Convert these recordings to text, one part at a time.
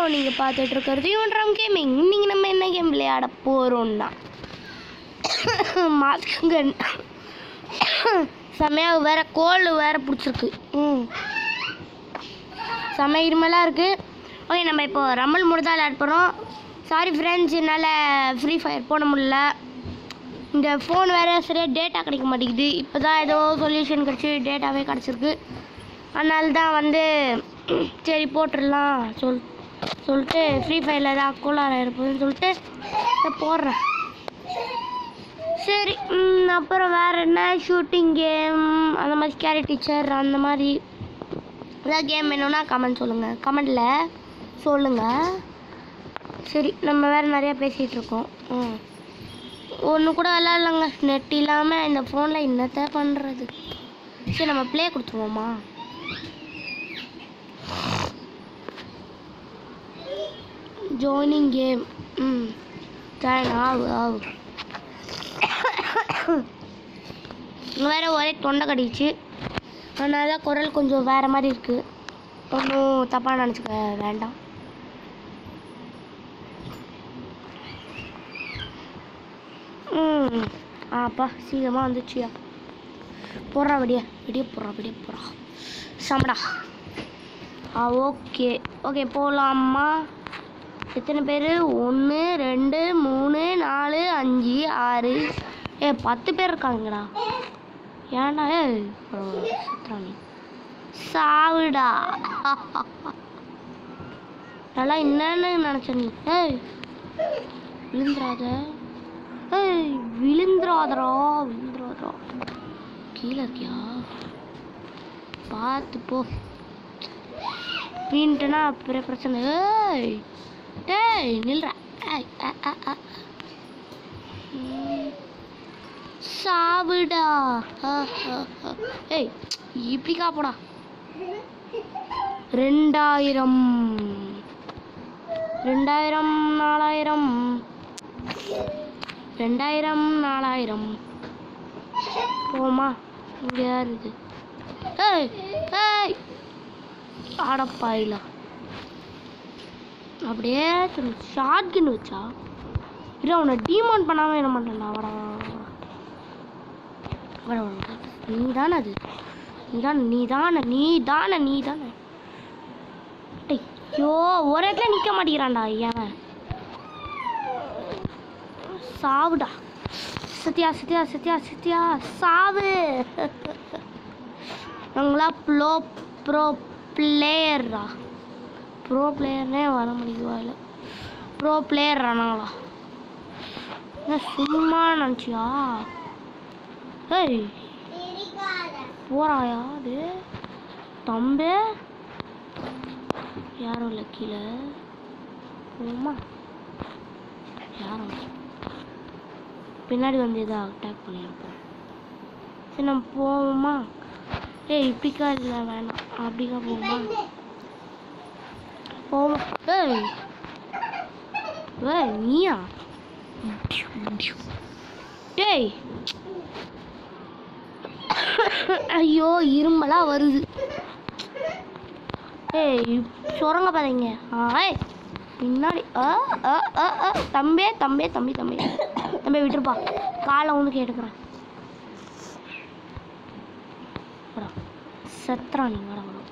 நீங்கள் பார்த்துட்டு இருக்கிறது யூன்ட்ரம் கேமிங் இன்னைக்கு நம்ம என்ன கேம் விளையாட போகிறோம்னா மாஸ்கன் செம்மையாக வேற கோல்டு வேற பிடிச்சிருக்கு ம் செம்ம இருமலாக இருக்குது ஓகே நம்ம இப்போ ரம்மல் முடிஞ்சா விளையாட போகிறோம் சாரி ஃப்ரெண்ட்ஸ் என்னால் ஃப்ரீ ஃபயர் போட முடியல இந்த ஃபோன் வேறு சரியாக டேட்டா கிடைக்க மாட்டேங்குது இப்போ தான் ஏதோ சொல்யூஷன் கிடச்சி டேட்டாவே கிடச்சிருக்கு அதனால தான் வந்து சரி போட்டுடலாம் சொல் சொல்லிட்டு ஃப்ரீ ஃபயரில் ஏதாவது கோளாறு இருப்பதுன்னு சொல்லிட்டு இதை போடுறேன் சரி ம், அப்புறம் வேறு என்ன ஷூட்டிங் கேம் அந்த மாதிரி கேரி டீச்சர் அந்த மாதிரி ஏதாவது கேம் வேணும்னா கமெண்ட் சொல்லுங்கள் கமெண்டில் சொல்லுங்கள் சரி நம்ம வேறு நிறையா பேசிகிட்டு இருக்கோம் ம் ஒன்று கூட விளாட்லங்க நெட் இல்லாமல் இந்த ஃபோனில் என்னத்த பண்ணுறது சரி நம்ம ப்ளே கொடுத்துருவோமா ஜாயினிங் கேம் ம் ஜாயின் ஆகு ஆகு வேறு ஒரே தொண்டை கடிச்சு அதனால தான் குரல் கொஞ்சம் வேறு மாதிரி இருக்குது ஒன்றும் தப்பாக நினச்சிக்க வேண்டாம் ம் ஆப்பா சீக்கிரமாக வந்துச்சியா போடுறா வெடிய வெடிய போடுறா வெடிய போடுறா சமடா ஆ ஓகே ஓகே போகலாமா எத்தனை பேர் ஒன்று ரெண்டு மூணு நாலு அஞ்சு ஆறு ஏ பத்து பேர் இருக்காங்கடா ஏன்டா ஏ சுத்ராணி சாவுடா நல்லா என்னன்னு நினச்ச நீ ஏய் விழுந்துராத ஏய் விழுந்துராதடா விழுந்துராதடா கீழே இருக்கியா பார்த்து போ வீண்ட்டுனா பெரிய பிரச்சனை ஏய் டேய் நில்றா ஏய் அ, அ, அ. ம். சாவுடா அ, அ, அ. ஏய் இப்படி காப்படா ரெண்டாயிரம் ரெண்டாயிரம் நாலாயிரம் ரெண்டாயிரம் நாலாயிரம் போமா இங்கே யார் இது ஏய் ஏய் ஆடப்பாயிலா அப்படியே ஷார்ட் கன் வச்சா இல்லை அவனை டீமோன் பண்ணாமல் என்ன பண்ணுறா வட வட வட நீ தானே அது நீ தானே நீ தானே நீ தானே நீ தானே டேய், ஐயோ ஒரு இடத்துல நிற்க மாட்டேங்கிறான்டா ஏன் சாவுடா சத்யா சத்யா சத்யா சத்யா சாவு நாங்களா ப்ளோ ப்ரோ பிளேயரா ப்ரோ பிளேயர்னே வர முடியுது இல்லை ப்ரோ பிளேயர் நாங்களா என்ன சும்மா நினச்சியா ஏய் போறாயா அது தம்பி யாரும் இல்லை கீழே போமா யாரும் இல்லை. பின்னாடி வந்து எதோ அட்டாக் பண்ணியிருப்போம் சரி நம்ம போவோமா ஏய் இப்படிக்கா இல்லை வேணாம் அப்படிக்கா போவோமா போவோம் ஏய் ஏய் நீயா டேய் ஐயோ இருமலா வருது ஏய் சுரங்க பாதைங்க ஆ ஏய் பின்னாடி ஆ ஆ ஆ ஆ தம்பே தம்பே தம்பி தம்பி தம்பி விட்டுருப்பா காலை வந்து கேட்டுக்கிறேன் வாடா. செத்துறா நீ வாடா வாடா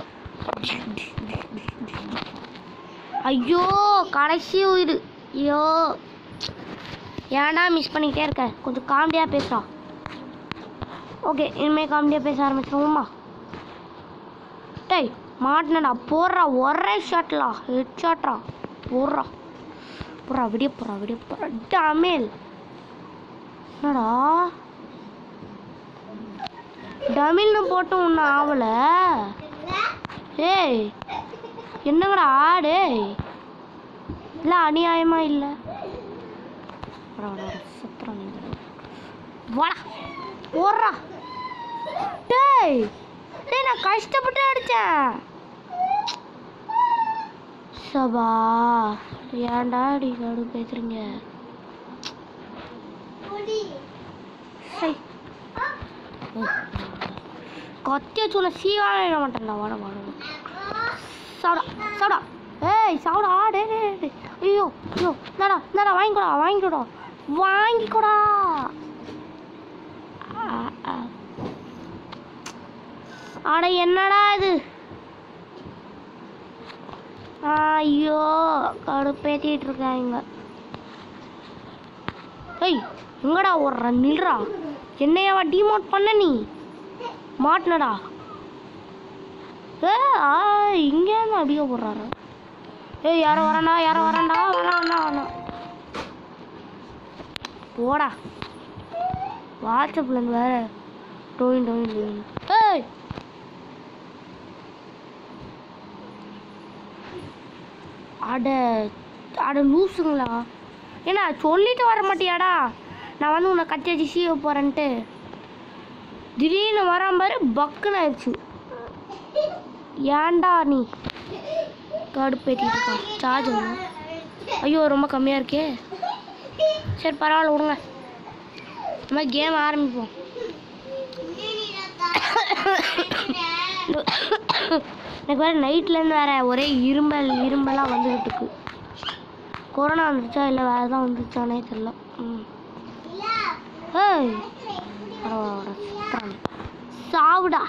ஐயோ கடைசி உயிர் ஐயோ ஏன்டா மிஸ் பண்ணிக்கிட்டே இருக்க கொஞ்சம் காமெடியாக பேசுறா ஓகே இனிமேல் காமெடியாக பேச ஆரம்பிச்சிருவோமா டேய் மாட்டினடா போடுறா ஒரே ஷாட்லா ஹெட் ஷாட்ரா போடுறா போடுறா விடிய போடுறா விடிய போடுறா டமேல் என்னடா டமில்னு போட்டு ஒன்றும் ஆகல ஏய் என்னங்கடா டேய் இல்லை அநியாயமா இல்லை வர வர வர சுத்துறா நீ வாடா போடுறா டேய் டேய் நான் கஷ்டப்பட்டு அடித்தேன் சபா ஏன்டா அடி கடு பேசுறீங்க சை கத்திய சொன்ன சீவான மாட்டேன்டா வாட வாட சாடா சாடா ஏய் ஏய் சாப்பிடா டே டே டே. ஐயோ ஐயோ இந்தாடா இந்தாடா வாங்கிக்கோடா வாங்கிக்கோடா வாங்கிக்கோடா ஆ, ஆ. அட என்னடா இது ஐயோ கடுப்பேத்திட்டு இருக்காங்க ஏய் எங்கடா ஓடுற நில்றா என்னையாவா டிமோட் பண்ண நீ மாட்டினடா ஏ ஆ இங்கே இருந்து அப்படியே போடுறாரு ஏய் யாரோ வரண்டா யாரோ வரண்டா வேணாம் வேணாம் வேணாம் போடா வாட்ஸ்அப்லேருந்து வேற டோயின் டோயின் டோயின் ஏய் அட அட லூசுங்களா ஏன்னா சொல்லிட்டு வர மாட்டியாடா நான் வந்து உன்னை கத்தி வச்சு சீவ போகிறேன்ட்டு திடீர்னு வராம பாரு பக்குன்னு ஆயிடுச்சு ஏன்டா நீ கடுப்பேற்றிட்டு இருக்கான் சார்ஜ் வேணும் ஐயோ ரொம்ப கம்மியாக இருக்கே சரி பரவாயில்ல விடுங்க நம்ம கேம் ஆரம்பிப்போம் எனக்கு வேறு நைட்லேருந்து வேற ஒரே இரும்பல் இரும்பலாக வந்துக்கிட்டு இருக்கு கொரோனா வந்துச்சா இல்லை வேறு எதாவது வந்துச்சானே தெரில ம் ஏய் பரவாயில்ல சுத்தம் சாவுடா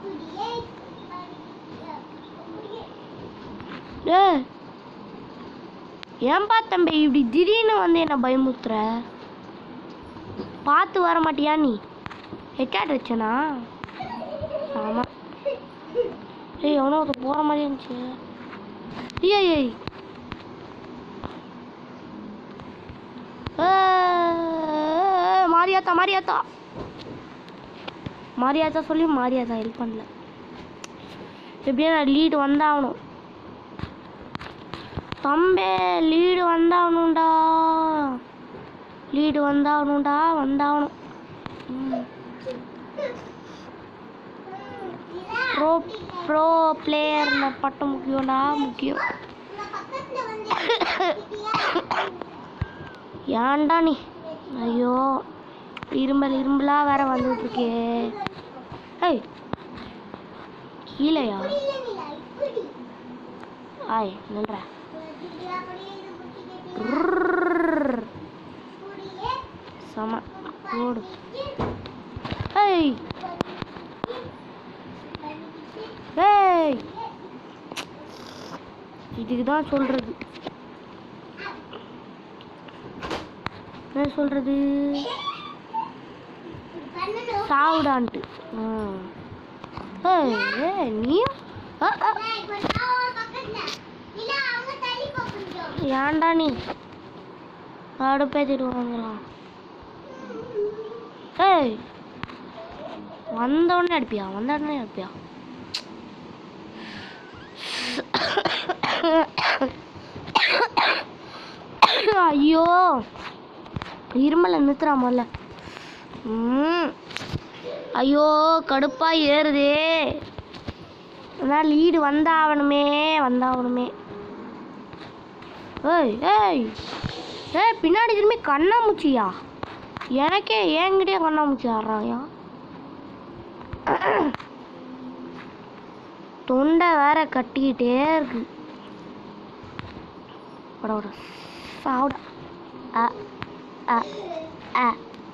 ஏய் ஏன்பா தம்பி இப்படி திடீர்னு வந்து என்ன பயமுத்துற பார்த்து வர மாட்டியா நீ ஹெட்காட் வச்சனா ஆமாம் ஏய் எவனோ ஒருத்தர் போகிற மாதிரி இருந்துச்சு ஏய் ஏய் ஏய், மாரியாத்தா மாரியாத்தா மாரியாத்தா சொல்லி மாரியாத்தா ஹெல்ப் பண்ணல எப்படியும் நான் லீடு வந்தாகணும் தம்பே லீடு வந்தாகணும்டா லீடு வந்தாகணும்டா வந்தாகணும் ம் ப்ரோ ப்ரோ பிளேயர்ன பட்டம் முக்கியம்டா முக்கியம் ஏன்டா நீ ஐயோ இரும்பல் இரும்பலா வேற வந்துட்டு இருக்கே ஏய் கீழேயா ஆய் நில்ற சம ஓடு ஏய் ஏய் இதுக்கு தான் சொல்றது என்ன சொல்றது சாவுடான்ட்டு ம். ஏய் ஏய் நீ ஆ, ஆ. ஏன்டா நீ கடுப்பேத்திட்டு வாங்கலாம் ஏய் வந்த உடனே அடிப்பியா வந்த உடனே அடிப்பியா ஐயோ இருமலை நிறுத்துறா முதல்ல ம். ஐயோ கடுப்பா ஏறுதே அதான் லீடு வந்தாகணுமே வந்தாகணுமே ஏய் ஏய் ஏய் பின்னாடி திரும்பி கண்ணாமூச்சியா எனக்கே என்கிட்டயே கண்ணாமூச்சி ஆடுறாயா தொண்டை வேற கட்டிக்கிட்டே இருக்கு பட பட சாவுடா அ அ அ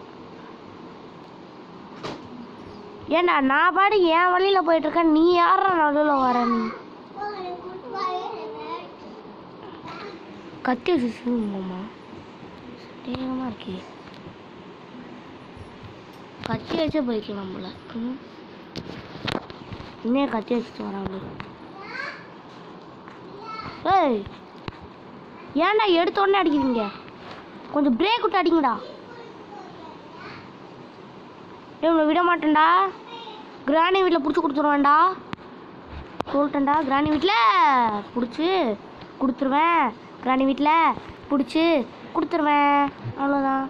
ஏண்டா நான் பாடு என் வழியில போயிட்டு இருக்கேன் நீ யாரா நடுவில் வர நீ கத்தி வச்சு மாமா தேகமாக இருக்கே கத்தி வச்சே போய்க்கலாம் போல ம் இன்னும் கத்தி வச்சுட்டு வராங்க ஏய் ஏன்டா எடுத்த உடனே அடிக்கிறீங்க கொஞ்சம் பிரேக் விட்டு அடிங்கடா ஏய் உங்களை விட மாட்டேன்டா கிராணி வீட்டில் பிடிச்சி கொடுத்துருவேன்டா சொல்லிட்டேன்டா கிராணி வீட்டில் பிடிச்சி கொடுத்துருவேன் கிராணி வீட்டில் பிடிச்சி கொடுத்துருவேன் அவ்வளோதான்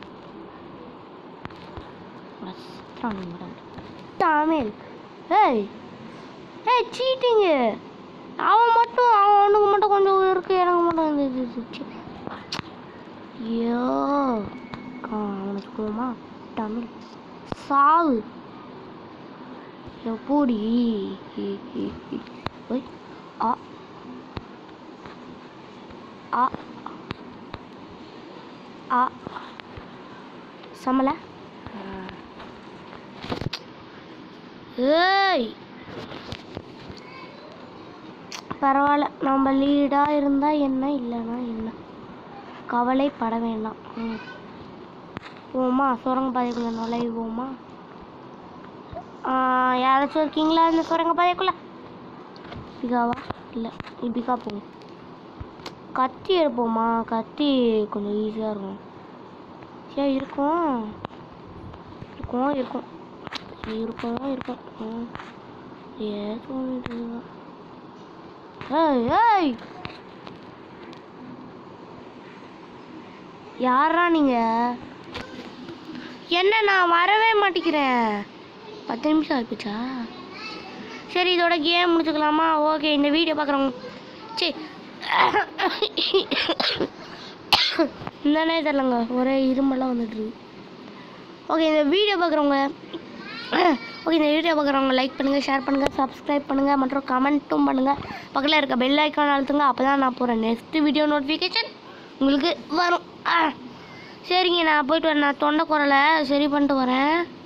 தமிழ் ஏய் ஏய் சீட்டிங்கு அவன் மட்டும் அவன் அவனுக்கு மட்டும் கொஞ்சம் இருக்கு எனக்கு மட்டும் இந்த இது இருந்துச்சு ஐயோ ஆ, அவனுக்கு போமா தமிழ் சாவு எப்படி ஒய் ஆ ஆ ஆ சமல ஏய் பரவாயில்ல நம்ம லீடாக இருந்தால் என்ன இல்லைன்னா என்ன கவலைப்பட வேண்டாம் ம் போமா சுரங்க பாதைக்குள்ள நுழைவோமா ஆ, யாராச்சும் இருக்கீங்களா இந்த சுரங்க பாதைக்குள்ள பிகாவா இல்லை பிகா போங்க கத்தி எடுப்போமா கத்தி கொஞ்சம் ஈஸியாக இருக்கும் சரி இருக்கும் இருக்கும் இருக்கும் இருக்கும் இருக்கும் ம் ஏதோ தோணிட்டு இருக்கு. ஏய் ஏய் யாரா நீங்க என்ன நான் வரவே மாட்டேங்கிறேன் பத்து நிமிஷம் ஆயிப்போச்சா சரி இதோட கேம் முடிச்சுக்கலாமா ஓகே இந்த வீடியோ பார்க்குறவங்க சரி என்னன்னே தெரிலங்க ஒரே இருமெல்லாம் வந்துட்டு ஓகே இந்த வீடியோ பார்க்குறவங்க ஓகே இந்த வீடியோ பார்க்குறவங்க லைக் பண்ணுங்கள் ஷேர் பண்ணுங்கள் சப்ஸ்கிரைப் பண்ணுங்கள் மற்றும் கமெண்ட்டும் பண்ணுங்கள் பக்கத்தில் இருக்க பெல் ஐக்கான் அழுத்துங்க அப்போ தான் நான் போகிறேன் நெக்ஸ்ட் வீடியோ நோட்டிஃபிகேஷன் உங்களுக்கு வரும் ஆ சரிங்க நான் போயிட்டு வரேன் நான் தொண்டை குரலை சரி பண்ணிட்டு வரேன்